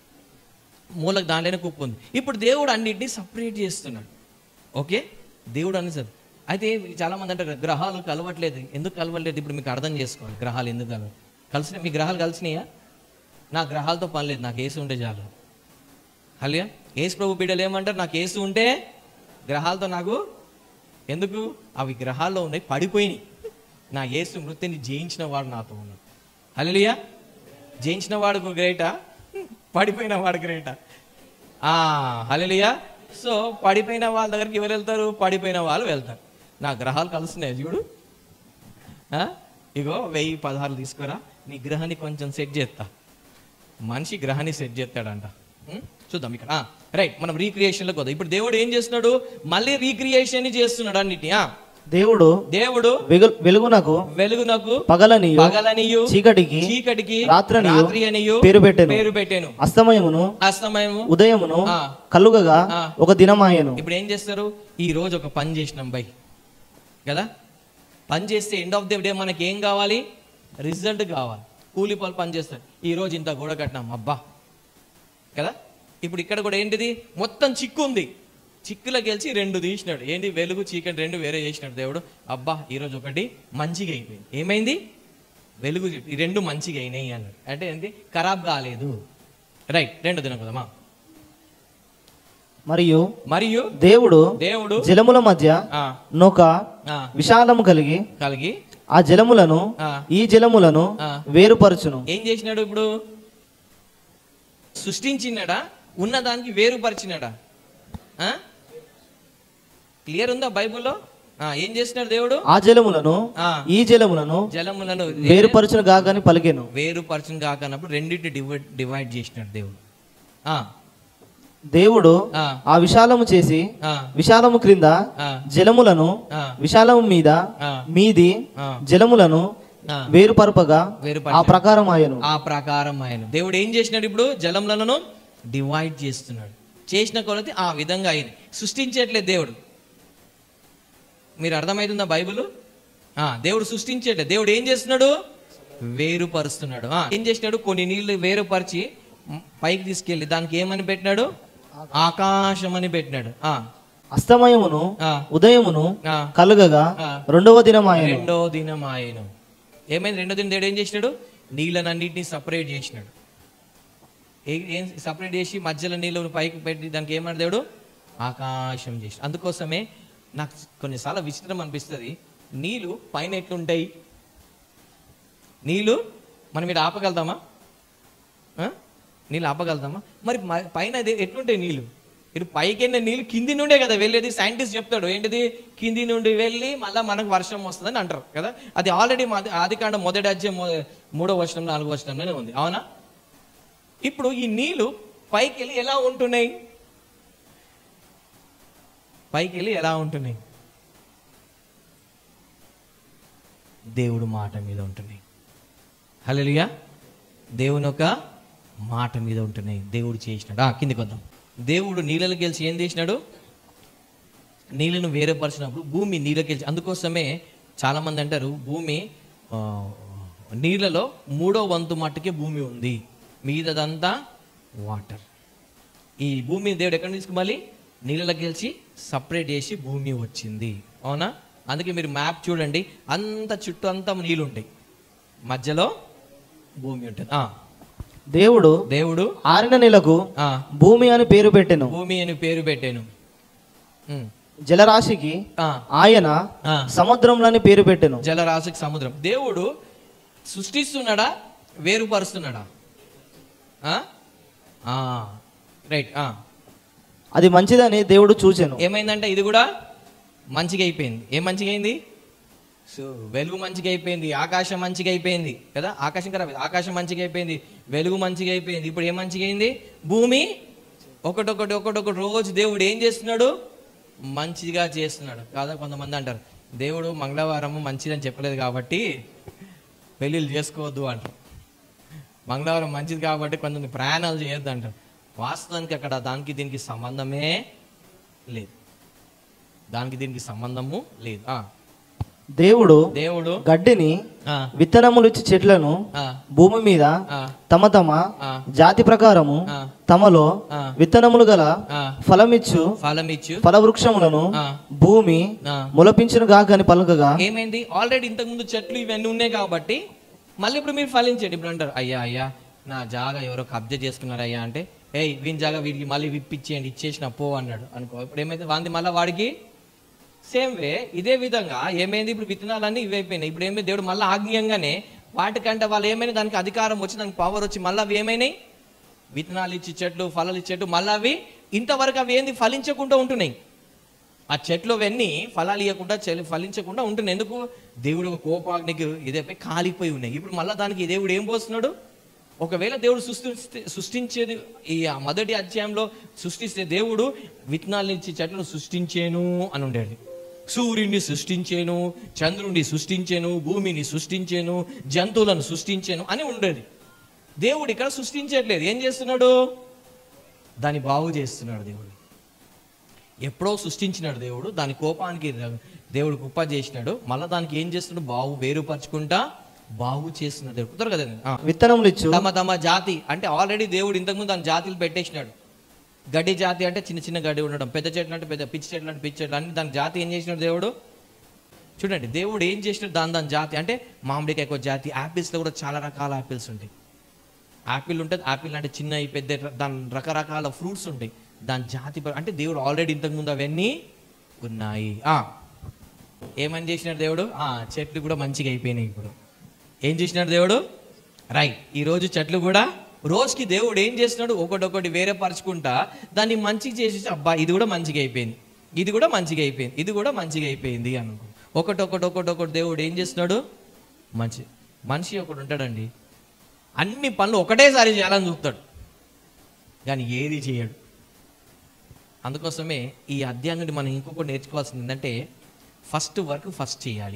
మూలకు దాంట్లోనే కుప్పు ఉంది ఇప్పుడు దేవుడు అన్నిటినీ సపరేట్ చేస్తున్నాడు ఓకే దేవుడు అని సార్ అయితే చాలా మంది అంటారు గ్రహాలు కలవట్లేదు ఎందుకు కలవట్లేదు ఇప్పుడు మీకు అర్థం చేసుకోవాలి గ్రహాలు ఎందుకు కలవ కలిసిన మీ గ్రహాలు కలిసినాయా నా గ్రహాలతో పని లేదు నాకు ఏసు ఉంటే చాలు హలియా ఏసు ప్రభు బిడ్డలు ఏమంటారు నాకు ఏసు ఉంటే గ్రహాలతో నాకు ఎందుకు అవి గ్రహాల్లో ఉన్నాయి పడిపోయినాయి నా ఏసు మృతిని జయించిన వాడు నాతో ఉన్నాడు హలియా జయించిన వాడు గ్రేటా పడిపోయిన వాడు గ్రేటా హలియా సో పడిపోయిన వాళ్ళ దగ్గరికి ఎవరు వెళ్తారు పడిపోయిన వాళ్ళు వెళ్తారు నా గ్రహాలు కలుస్తున్నాయి చూడు ఆ? ఇగో వెయ్యి పదహారు తీసుకురా నీ గ్రహాన్ని కొంచెం సెట్ చేస్తా మనిషి గ్రహాన్ని సెట్ చేస్తాడంట ఉం? చూద్దాం ఇక్కడ రైట్ మనం రీక్రియేషన్లోకి వద్దాం ఇప్పుడు దేవుడు ఏం చేస్తున్నాడు మళ్ళీ రీక్రియేషన్ చేస్తున్నాడు అన్నిటి ఆ? దేవుడు దేవుడు వెగు- వెలుగునకు వెలుగునకు పగలనియు పగలనియు చీకటికి చీకటికి రాత్రనియు రాత్రి అనియు పేరు పెట్టెను. పేరు పెట్టాను అస్తమయమును అస్తమయము ఉదయమును ఆ. కలుగగా ఆ. ఒక దినమాయను ఇప్పుడు ఏం చేస్తారు ఈ రోజు ఒక పని చేసినాం బై కదా పని చేస్తే ఎండ్ ఆఫ్ ది డే మనకి ఏం కావాలి రిజల్ట్ కావాలి కూలి పనులు పని చేస్తారు ఈ రోజు ఇంత గోడ కట్టినాం అబ్బా కదా ఇప్పుడు ఇక్కడ కూడా ఏంటిది మొత్తం చిక్కు ఉంది చిక్కులో గెలిచి రెండు తీసినాడు ఏంటి వెలుగు చీకటి రెండు వేరే చేసినాడు దేవుడు అబ్బా ఈరోజు ఒకటి మంచిగా అయిపోయింది ఏమైంది వెలుగు ఈ రెండు మంచిగా అయినాయి అన్నాడు అంటే ఏంటి ఖరాబ్ కాలేదు రైట్ రెండు దినం కదమ్మా మరియు మరియు దేవుడు దేవుడు జలముల మధ్య ఆ, నొక ఆ, విశాలము కలిగి కలిగి ఆ జలములను ఆ. ఈ జలములను ఆ. వేరుపరచును ఏం చేసినాడు ఇప్పుడు సృష్టించినాడా ఉన్నదానికి వేరుపరిచినాడా క్లియర్ ఉందా బైబిల్లో ఆ, ఏం చేసినాడు దేవుడు ఆ జలములను ఆ, ఈ జలములను జలములను వేరుపరచును గాకని పలికెను వేరుపరచును కాకనప్పుడు రెండింటిని డివైడ్ డివైడ్ చేసినాడు దేవుడు ఆ, దేవుడు ఆ, ఆ విశాలము చేసి ఆ, విశాలము క్రింద ఆ, జలములను ఆ, విశాలము మీద ఆ, మీది ఆ, జలములను ఆ. వేరుపరపగా వేరుపరిచాడు. ఆ ప్రకారం ఆయను ఆ ప్రకారం ఆయన దేవుడు ఏం చేసినాడు ఇప్పుడు జలములను డివైడ్ చేస్తున్నాడు చేసిన కొలది ఆ విధంగా అయింది సృష్టించట్లేదు దేవుడు మీరు అర్థమవుతుందా బైబిల్ ఆ, దేవుడు సృష్టించట్లేదు దేవుడు ఏం చేస్తున్నాడు వేరుపరుస్తున్నాడు ఆ, ఏం చేసినాడు కొన్ని నీళ్లు వేరుపరిచి మ్, పైకి తీసుకెళ్ళి దానికి ఏమని పెట్టినాడు ఆకాశం అని పెట్టినాడు ఆ, అస్తమయమును ఆ, ఉదయమును ఆ, కలుగగా ఆ. రెండవ దినం ఆయన రెండో దినం ఆయను ఏమైంది రెండో దినం దేవుడు ఏం చేసినాడు నీళ్ళనన్నింటినీ సపరేట్ చేసినాడు ఏ- ఏం సపరేట్ చేసి మధ్యలో నీళ్ళు పైకి పెట్టి దానికి ఏమన్నా దేవుడు ఆకాశం చేసి అందుకోసమే నాకు కొన్నిసార్లు విచిత్రం అనిపిస్తుంది నీళ్ళు పైన ఎట్లుంటాయి నీళ్ళు మనం ఇక్కడ ఆపగలుగుతామా ఆ? నీళ్ళు ఆపగలుగుతామా మరి మ- పైన అది ఎట్లుంటాయి నీళ్ళు ఇటు పైకెళ్ళిన నీళ్ళు కింది నుండే కదా వెళ్ళేది సైంటిస్ట్ చెప్తాడు ఏంటిది కింది నుండి వెళ్ళి మళ్ళీ మనకు వర్షం వస్తుందని అంటారు కదా అది ఆల్రెడీ ఆది కాండ మొదటి అధ్యాయం మొ- మూడో వర్షం నాలుగో వర్షంలోనే ఉంది అవునా ఇప్పుడు ఈ నీళ్లు పైకి వెళ్ళి ఎలా ఉంటున్నాయి పైకి వెళ్ళి ఎలా ఉంటున్నాయి దేవుడు మాట మీద ఉంటున్నాయి హల్లెలూయా దేవుని ఒక మాట మీద ఉంటున్నాయి దేవుడు చేసినాడు ఆ, కిందికి వద్దాం దేవుడు నీళ్ళని గెలిచి ఏం చేసినాడు నీళ్ళను వేరేపరిచినప్పుడు భూమి నీళ్ళకి గెలిచి అందుకోసమే చాలా మంది అంటారు భూమి ఆ, నీళ్ళలో మూడో వంతు మట్టుకే భూమి ఉంది మీదదంతా వాటర్ ఈ భూమిని దేవుడు ఎక్కడ తీసుకుమళ్ళీ నీళ్ళకి గెలిచి సపరేట్ చేసి భూమి వచ్చింది అవునా అందుకే మీరు మ్యాప్ చూడండి అంత చుట్టూ అంతా నీళ్ళు ఉంటాయి మధ్యలో భూమి ఉంటుంది ఆ, దేవుడు దేవుడు ఆరిన నెలకు ఆ, భూమి అని పేరు పెట్టెను భూమి అని పేరు పెట్టాను ఉమ్, జలరాశికి ఆ, ఆయన ఆ. సముద్రంలోని పేరు పెట్టెను జలరాశికి సముద్రం దేవుడు సృష్టిస్తున్నాడా వేరుపరుస్తున్నాడా ఆ? ఆ, రైట్ ఆ. అది మంచిదని దేవుడు చూచెను ఏమైందంటే ఇది కూడా మంచిగా అయిపోయింది ఏం మంచిగా అయింది సో వెలుగు మంచిగా అయిపోయింది ఆకాశం మంచిగా అయిపోయింది కదా ఆకాశం కదా ఆకాశం మంచిగా అయిపోయింది వెలుగు మంచిగా అయిపోయింది ఇప్పుడు ఏం మంచిగా అయింది భూమి ఒకటొకటి ఒకటొకటి రోజు దేవుడు ఏం చేస్తున్నాడు మంచిగా చేస్తున్నాడు కాదా కొంతమంది అంటారు దేవుడు మంగళవారం మంచిదని చెప్పలేదు కాబట్టి పెళ్ళిళ్ళు చేసుకోవద్దు అంటారు మంగళవారం మంచిది కాబట్టి కొంతమంది ప్రయాణాలు చేయొద్దు అంటారు వాస్తవానికి అక్కడ దానికి దీనికి సంబంధమే లేదు దానికి దీనికి సంబంధము లేదు ఆ, దేవుడు దేవుడు గడ్డిని ఆ, విత్తనములిచ్చి చెట్లను ఆ, భూమి మీద ఆ, తమ తమ ఆ, జాతి ప్రకారము ఆ, తమలో ఆ, విత్తనములు గల ఆ, ఫలమిచ్చు ఫలమిచ్చు ఫలవృక్షములను ఆ, భూమి ఆ. ములపించును గాకని పలుకగా ఏమైంది ఆల్రెడీ ఇంతకుముందు చెట్లు ఇవన్నీ ఉన్నాయి కాబట్టి మళ్ళీ ఇప్పుడు మీరు ఫలించండి ఇప్పుడు అంటారు అయ్యా అయ్యా నా జాగా ఎవరో కబ్జా చేసుకున్నారు అయ్యా అంటే ఏయ్ వీని జాగా వీడికి మళ్ళీ విప్పిచ్చేయండి ఇచ్చేసిన పో అన్నాడు అనుకో ఇప్పుడు ఏమైంది వాంది మళ్ళీ వాడికి సేమ్ వే ఇదే విధంగా ఏమైంది ఇప్పుడు విత్తనాలన్నీ ఇవైపోయినాయి ఇప్పుడు ఏమైంది దేవుడు మళ్ళీ ఆజ్ఞంగానే వాటికంటే వాళ్ళు ఏమైనా దానికి అధికారం వచ్చి దానికి పవర్ వచ్చి మళ్ళీ అవి ఏమైనాయి విత్తనాలు ఇచ్చి చెట్లు ఫలాలు ఇచ్చేట్టు మళ్ళీ అవి ఇంతవరకు అవి ఏంది ఫలించకుండా ఉంటున్నాయి ఆ చెట్లు అవన్నీ ఫలాలు ఇవ్వకుండా చెలి ఫలించకుండా ఉంటున్నాయి ఎందుకు దేవుడు ఒక కోపాగ్నికి ఇదేపై కాలిపోయి ఉన్నాయి ఇప్పుడు మళ్ళీ దానికి దేవుడు ఏం పోస్తున్నాడు ఒకవేళ దేవుడు సృష్టిస్తే సృష్టించేది ఈ ఆ మొదటి అధ్యాయంలో సృష్టిస్తే దేవుడు విత్తనాలు ఇచ్చి చెట్లను సృష్టించేను అని ఉండేది సూర్యుడిని సృష్టించేను చంద్రుడిని సృష్టించేను భూమిని సృష్టించేను జంతువులను సృష్టించేను అని ఉండేది దేవుడు ఇక్కడ సృష్టించట్లేదు ఏం చేస్తున్నాడు దాన్ని బాగు చేస్తున్నాడు దేవుడు ఎప్పుడో సృష్టించినాడు దేవుడు దాని కోపానికి దేవుడు కుప్ప చేసినాడు మళ్ళీ దానికి ఏం చేస్తున్నాడు బాగు వేరుపరచుకుంటా బాగు చేస్తున్నాడు దేవుడు కుదరదు కదండి ఆ. విత్తనములిచ్చు తమ తమ జాతి అంటే ఆల్రెడీ దేవుడు ఇంతకుముందు దాని జాతులు పెట్టేసినాడు గడ్డి జాతి అంటే చిన్న చిన్న గడ్డి ఉండడం పెద్ద చెట్లు అంటే పెద్ద పిచ్చి చెట్లు అంటే పిచ్చి చెట్లు అన్ని దాని జాతి ఏం చేసినాడు దేవుడు చూడండి దేవుడు ఏం చేసినాడు దాని దాని జాతి అంటే మామిడికాయ ఒక జాతి యాపిల్స్లో కూడా చాలా రకాల యాపిల్స్ ఉంటాయి యాపిల్ ఉంటుంది యాపిల్ అంటే చిన్న పెద్ద దాని రకరకాల ఫ్రూట్స్ ఉంటాయి దాని జాతి ప- అంటే దేవుడు ఆల్రెడీ ఇంతకుముందు అవన్నీ ఉన్నాయి ఆ ఏమని చేసినాడు దేవుడు ఆ చెట్లు కూడా మంచిగా అయిపోయినాయి ఇప్పుడు ఏం చేసినాడు దేవుడు రైట్ ఈ రోజు చెట్లు కూడా రోజుకి దేవుడు ఏం చేస్తున్నాడు ఒకటొకటి వేరే పరుచుకుంటా దాన్ని మంచిగా చేసేసి అబ్బా ఇది కూడా మంచిగా అయిపోయింది ఇది కూడా మంచిగా అయిపోయింది ఇది కూడా మంచిగా అయిపోయింది అనుకో ఒకటొకటి ఒకటొకటి దేవుడు ఏం చేస్తున్నాడు మంచి మనిషి ఒకడు ఉంటాడండి అన్ని పనులు ఒకటేసారి చేయాలని చూస్తాడు కానీ ఏది చేయడు అందుకోసమే ఈ అధ్యాయం నుండి మనం ఇంకొకటి నేర్చుకోవాల్సింది ఏంటంటే ఫస్ట్ వర్క్ ఫస్ట్ చేయాలి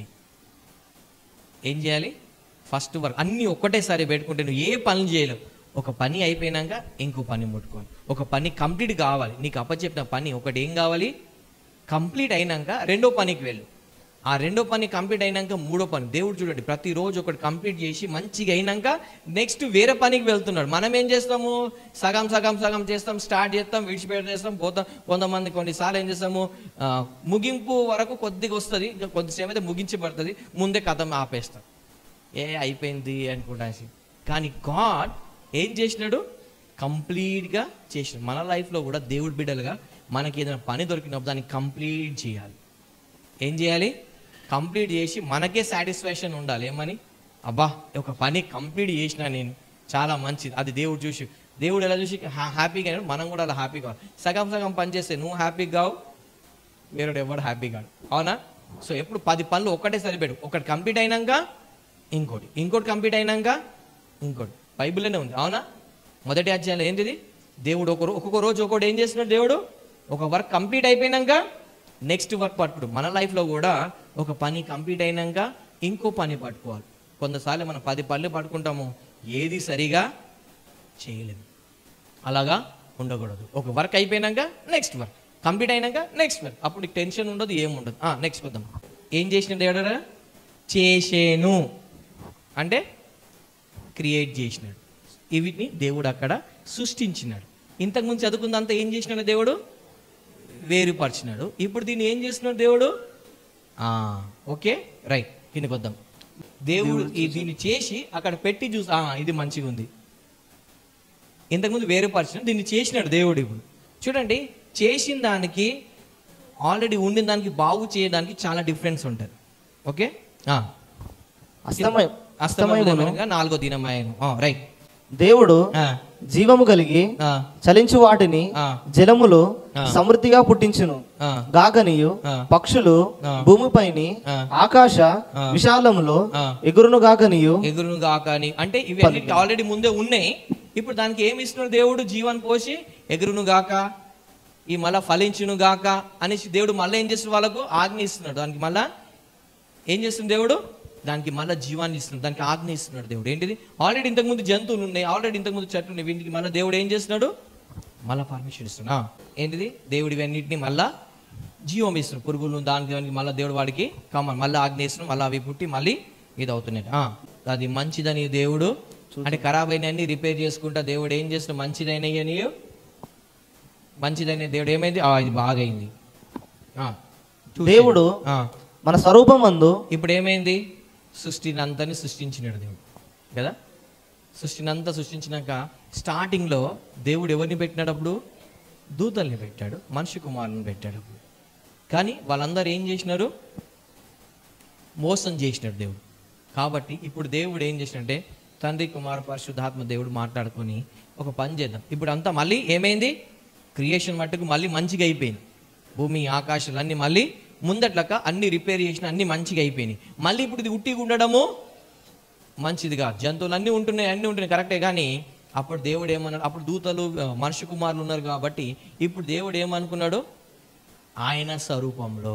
ఏం చేయాలి ఫస్ట్ వర్క్ అన్నీ ఒక్కటేసారి పెట్టుకుంటే నువ్వు ఏ పనులు చేయలేవు ఒక పని అయిపోయినాక ఇంకో పని ముట్టుకోవాలి ఒక పని కంప్లీట్ కావాలి నీకు అప్పచెప్పిన పని ఒకటి ఏం కావాలి కంప్లీట్ అయినాక రెండో పనికి వెళ్ళు ఆ రెండో పని కంప్లీట్ అయినాక మూడో పని దేవుడు చూడండి ప్రతిరోజు ఒకటి కంప్లీట్ చేసి మంచిగా అయినాక నెక్స్ట్ వేరే పనికి వెళ్తున్నాడు మనం ఏం చేస్తాము సగం సగం సగం చేస్తాం స్టార్ట్ చేస్తాం విడిచిపెట్టేస్తాం పోతాం కొంతమంది కొన్నిసార్లు ఏం చేస్తాము ఆ, ముగింపు వరకు కొద్దిగా వస్తుంది ఇంకా కొద్దిసేపు అయితే ముగించబడుతుంది ముందే కథం ఆపేస్తాం ఏ అయిపోయింది అనుకుంటా కానీ గాడ్ ఏం చేసినాడు కంప్లీట్గా చేసినాడు మన లైఫ్లో కూడా దేవుడి బిడ్డలుగా మనకి ఏదైనా పని దొరికినప్పుడు దాన్ని కంప్లీట్ చేయాలి ఏం చేయాలి కంప్లీట్ చేసి మనకే సాటిస్ఫాక్షన్ ఉండాలి ఏమని అబ్బా ఒక పని కంప్లీట్ చేసిన నేను చాలా మంచిది అది దేవుడు చూసి దేవుడు ఎలా చూసి హ్యా- హ్యాపీగా అయినాడు, మనం కూడా అలా హ్యాపీగా కావాలి సగం సగం పని చేస్తే నువ్వు హ్యాపీగా కావు వేరే ఎవడు హ్యాపీ కాడు అవునా సో ఎప్పుడు పది పనులు ఒక్కటే సరిపెడు ఒకటి కంప్లీట్ అయినాక ఇంకోటి ఇంకోటి కంప్లీట్ అయినాక ఇంకోటి బైబిల్లోనే ఉంది అవునా మొదటి అధ్యాయంలో ఏంటిది దేవుడు ఒక రో- ఒక్కొక్క రోజు ఒక్కొక్కటి ఏం చేస్తున్నాడు దేవుడు ఒక వర్క్ కంప్లీట్ అయిపోయినాక నెక్స్ట్ వర్క్ పట్టుకోడు మన లైఫ్లో కూడా ఒక పని కంప్లీట్ అయినాక ఇంకో పని పట్టుకోవాలి కొంతసార్లు మనం పది పనులు పట్టుకుంటాము ఏది సరిగా చేయలేము అలాగా ఉండకూడదు ఒక వర్క్ అయిపోయినాక నెక్స్ట్ వర్క్ కంప్లీట్ అయినాక నెక్స్ట్ వర్క్ అప్పుడు నీకు టెన్షన్ ఉండదు ఏం ఉండదు నెక్స్ట్ వద్దాం ఏం చేసిన దేవుడరా చేసేను అంటే క్రియేట్ చేసినాడు వీటిని దేవుడు అక్కడ సృష్టించినాడు ఇంతకుముందు చదువుకుందంతా ఏం చేసినాడు దేవుడు వేరుపరిచినాడు ఇప్పుడు దీన్ని ఏం చేస్తున్నాడు దేవుడు ఆ, ఓకే రైట్ కిందకి వద్దాం దేవుడు ఈ దీన్ని చేసి అక్కడ పెట్టి చూసి ఆ, ఇది మంచిగా ఉంది ఇంతకుముందు వేరుపరిచిన దీన్ని చేసినాడు దేవుడు ఇప్పుడు చూడండి చేసిన దానికి ఆల్రెడీ ఉండిన దానికి బాగు చేయడానికి చాలా డిఫరెన్స్ ఉంటుంది ఓకే ఆ. అస్తమయ అస్తమయమును అస్తమయముగా నాలుగో దినమాయను రైట్ దేవుడు జీవము కలిగి చలించు వాటిని ఆ. జలములు ఆ. సమృద్ధిగా పుట్టించును గాగనియు ఆ. పక్షులు ఆ. భూమిపైని ఆ. ఆకాశ ఆ. విశాలములో ఆ. ఎగురును గాగనియు ఎగురును గాక అని అంటే ఇవన్నీ ఆల్రెడీ ముందే ఉన్నాయి ఇప్పుడు దానికి ఏమి ఇస్తున్నాడు దేవుడు జీవన్ పోసి ఎగురును గాక ఈ మళ్ళా ఫలించును గాక అనేసి దేవుడు మళ్ళీ ఏం చేస్తున్నాడు వాళ్ళకు ఆజ్ఞ ఇస్తున్నాడు దానికి మళ్ళా ఏం చేస్తుంది దేవుడు దానికి మళ్ళీ జీవాన్ని ఇస్తున్నాడు దానికి ఆజ్ఞ ఇస్తున్నాడు దేవుడు ఏంటిది ఆల్రెడీ ఇంతకుముందు జంతువులు ఉన్నాయి ఆల్రెడీ ఇంతకుముందు చెట్లు ఉన్నాయి వీటికి మళ్ళీ దేవుడు ఏం చేస్తున్నాడు మళ్ళా పర్మిషన్ ఇస్తున్నాడు ఆ, ఏంటిది దేవుడు ఇవన్నిటిని మళ్ళా జీవం ఇస్తున్నాడు పురుగులు దానికి దానికి మళ్ళీ దేవుడు వాడికి కమ్మని మళ్ళీ ఆజ్ఞ ఇస్తున్నాడు మళ్ళీ అవి పుట్టి మళ్ళీ ఇది అవుతున్నాయి ఆ, అది మంచిదని దేవుడు అంటే ఖరాబ్ అయినన్ని రిపేర్ చేసుకుంటా దేవుడు ఏం చేస్తున్నాడు మంచిదైనవి అని మంచిదైన దేవుడు ఏమైంది ఆ, ఇది బాగైంది ఆ, చూసి- దేవుడు ఆ, మన స్వరూపమందు ఇప్పుడు ఏమైంది సృష్టిని అంతని సృష్టించినాడు దేవుడు కదా సృష్టిని అంతా సృష్టించినాక స్టార్టింగ్లో దేవుడు ఎవరిని పెట్టినాడు అప్పుడు దూతల్ని పెట్టాడు మనిషి కుమారుని పెట్టాడు అప్పుడు కానీ వాళ్ళందరూ ఏం చేసినారు మోసం చేసినాడు దేవుడు కాబట్టి ఇప్పుడు దేవుడు ఏం చేసినట్టే తండ్రి కుమార పరిశుద్ధాత్మ దేవుడు మాట్లాడుకొని ఒక పని చేద్దాం ఇప్పుడు అంతా మళ్ళీ ఏమైంది క్రియేషన్ మట్టుకు మళ్ళీ మంచిగా అయిపోయింది భూమి ఆకాశాలు అన్నీ మళ్ళీ ముందట్లక అన్ని రిపేర్ చేసిన అన్ని మంచిగా అయిపోయినాయి మళ్ళీ ఇప్పుడు ఇది ఉట్టిగా ఉండడము మంచిది కాదు జంతువులు అన్నీ ఉంటున్నాయి అన్నీ ఉంటున్నాయి కరెక్టే కానీ అప్పుడు దేవుడు ఏమన్నాడు అప్పుడు దూతలు ఆ, మనిషి కుమారులు ఉన్నారు కాబట్టి ఇప్పుడు దేవుడు ఏమనుకున్నాడు ఆయన స్వరూపంలో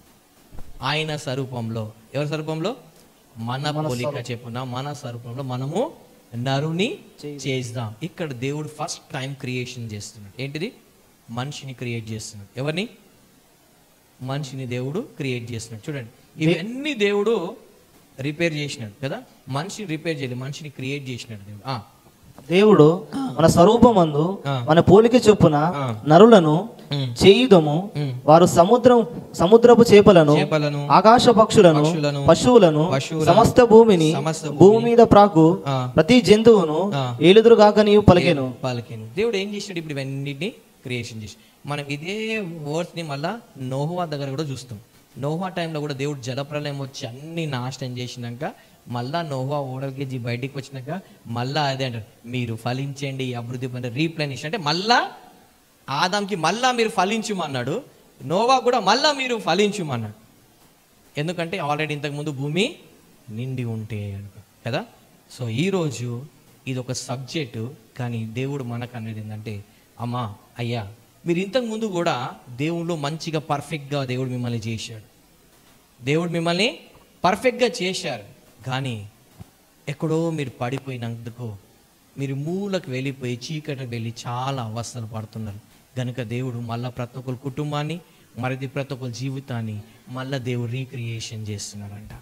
ఆయన స్వరూపంలో ఎవరి స్వరూపంలో మన పోలిక చెప్పున మన స్వరూపంలో మనము నరుని చేద్దాం ఇక్కడ దేవుడు ఫస్ట్ టైం క్రియేషన్ చేస్తున్నాడు ఏంటిది మనిషిని క్రియేట్ చేస్తున్నాడు ఎవరిని మనిషిని దేవుడు క్రియేట్ చేస్తున్నాడు చూడండి ఇవన్నీ దేవుడు రిపేర్ చేసినాడు కదా మనిషిని రిపేర్ చేయలేదు మనిషిని క్రియేట్ చేసినాడు దేవుడు ఆ, దేవుడు మన స్వరూపమందు ఆ. మన పోలిక చొప్పున ఆ. నరులను ఉమ్, చేయుదము ఉమ్. వారు సముద్రం సముద్రపు చేపలను చేపలను ఆకాశ పక్షులను పక్షులను, పశువులను పశువులను, సమస్త భూమిని సమస్త భూమిని, భూమి మీద ప్రాకు ఆ. ప్రతి జంతువును ఆ. ఏలుదురుగాక నీవు పలికెను పలికిను దేవుడు ఏం చేసాడు ఇప్పుడు ఇవన్నిటిని క్రియేషన్ చేసి మనం ఇదే వర్డ్స్ ని మళ్ళా నోహువా దగ్గర కూడా చూస్తాం నోహా టైంలో కూడా దేవుడు జలప్రలయం వచ్చి అన్ని నాశనం చేసినాక మళ్ళా నోహా ఓడలకి బయటికి వచ్చినాక మళ్ళా అదే అంటారు మీరు ఫలించండి అభివృద్ధి పొందండి రీప్లెనిష్ అంటే మళ్ళా ఆదాంకి మళ్ళా మీరు ఫలించుమన్నాడు నోవా కూడా మళ్ళా మీరు ఫలించుమన్నాడు ఎందుకంటే ఆల్రెడీ ఇంతకుముందు భూమి నిండి ఉంటే అనుక కదా సో ఈరోజు ఇది ఒక సబ్జెక్టు కానీ దేవుడు మనకు అనేది ఏంటంటే అమ్మా అయ్యా మీరు ఇంతకు ముందు కూడా దేవుళ్ళు మంచిగా పర్ఫెక్ట్గా దేవుడు మిమ్మల్ని చేశాడు దేవుడు మిమ్మల్ని పర్ఫెక్ట్గా చేశారు కానీ ఎక్కడో మీరు పడిపోయినందుకు మీరు మూలకు వెళ్ళిపోయి చీకటి వెళ్ళి చాలా అవస్థలు పడుతున్నారు గనుక దేవుడు మళ్ళా ప్రతి ఒక్కరి కుటుంబాన్ని మరిది ప్రతి ఒక్కరి జీవితాన్ని మళ్ళా దేవుడు రీక్రియేషన్ చేస్తున్నాడంట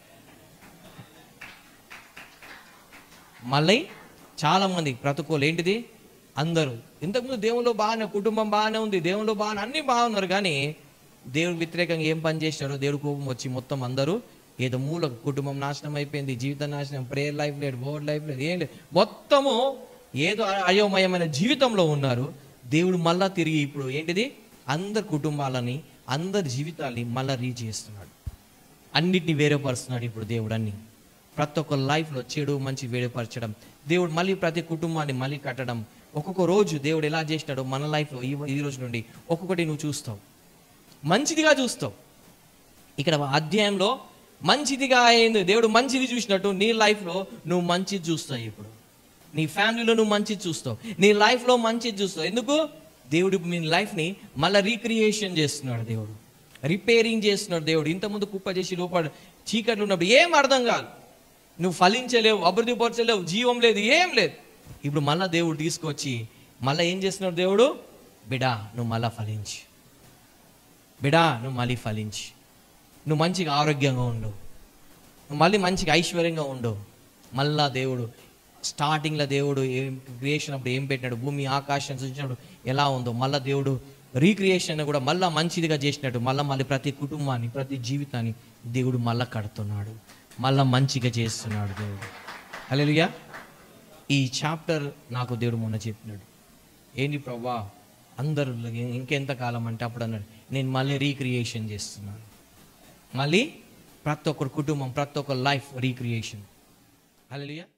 మళ్ళీ చాలా మంది ప్రతికూలు ఏంటిది అందరూ ఇంతకుముందు దేవుల్లో బాగానే కుటుంబం బాగానే ఉంది దేవుల్లో బాగానే అన్నీ బాగున్నారు కానీ దేవుడు వ్యతిరేకంగా ఏం పని చేసినాడో దేవుడు కోపం వచ్చి మొత్తం అందరూ ఏదో మూల కుటుంబం నాశనం అయిపోయింది జీవితం నాశనం ప్రేయర్ లైఫ్ లేదు బోర్డ్ లైఫ్ లేదు ఏం లేదు మొత్తము ఏదో అయోమయమైన జీవితంలో ఉన్నారు దేవుడు మళ్ళా తిరిగి ఇప్పుడు ఏంటిది అందరి కుటుంబాలని అందరి జీవితాల్ని మళ్ళా రీచ్ చేస్తున్నాడు అన్నిటిని వేరేపరుస్తున్నాడు ఇప్పుడు దేవుడు అన్ని ప్రతి ఒక్క లైఫ్లో చెడు మంచి వేరేపరచడం దేవుడు మళ్ళీ ప్రతి కుటుంబాన్ని మళ్ళీ కట్టడం ఒక్కొక్క రోజు దేవుడు ఎలా చేసినాడో మన లైఫ్లో ఈ ఈ రోజు నుండి ఒక్కొక్కటి నువ్వు చూస్తావు మంచిదిగా చూస్తావు ఇక్కడ అధ్యాయంలో మంచిదిగా అయింది దేవుడు మంచిది చూసినట్టు నీ లైఫ్లో నువ్వు మంచిది చూస్తావు ఇప్పుడు నీ ఫ్యామిలీలో నువ్వు మంచిది చూస్తావు నీ లైఫ్లో మంచిది చూస్తావు ఎందుకు దేవుడు ఇప్పుడు నీ లైఫ్ని మళ్ళీ రీక్రియేషన్ చేస్తున్నాడు దేవుడు రిపేరింగ్ చేస్తున్నాడు దేవుడు ఇంతకుముందు కుప్ప చేసి లోపల చీకట్లు ఉన్నప్పుడు ఏం అర్థం కాదు నువ్వు ఫలించలేవు అభివృద్ధి పరచలేవు జీవం లేదు ఏం లేదు ఇప్పుడు మళ్ళా దేవుడు తీసుకొచ్చి మళ్ళీ ఏం చేస్తున్నాడు దేవుడు బిడా నువ్వు మళ్ళా ఫలించి బిడా నువ్వు మళ్ళీ ఫలించి నువ్వు మంచిగా ఆరోగ్యంగా ఉండు నువ్వు మళ్ళీ మంచిగా ఐశ్వర్యంగా ఉండు మళ్ళా దేవుడు స్టార్టింగ్లో దేవుడు ఏం క్రియేషన్ అప్పుడు ఏం పెట్టినాడు భూమి ఆకాశం సృష్టించినప్పుడు ఎలా ఉందో మళ్ళా దేవుడు రీక్రియేషన్ కూడా మళ్ళా మంచిదిగా చేసినట్టు మళ్ళీ మళ్ళీ ప్రతి కుటుంబాన్ని ప్రతి జీవితాన్ని దేవుడు మళ్ళా కడుతున్నాడు మళ్ళా మంచిగా చేస్తున్నాడు దేవుడు హల్లెలూయా ఈ చాప్టర్ నాకు దేవుడు మొన్న చెప్పినాడు ఏంటి ప్రభా అందరూ ఇంకెంత కాలం అంటే అప్పుడు అన్నాడు నేను మళ్ళీ రీక్రియేషన్ చేస్తున్నాను మళ్ళీ ప్రతి ఒక్కరి కుటుంబం ప్రతి ఒక్క లైఫ్ రీక్రియేషన్ హల్లెలూయా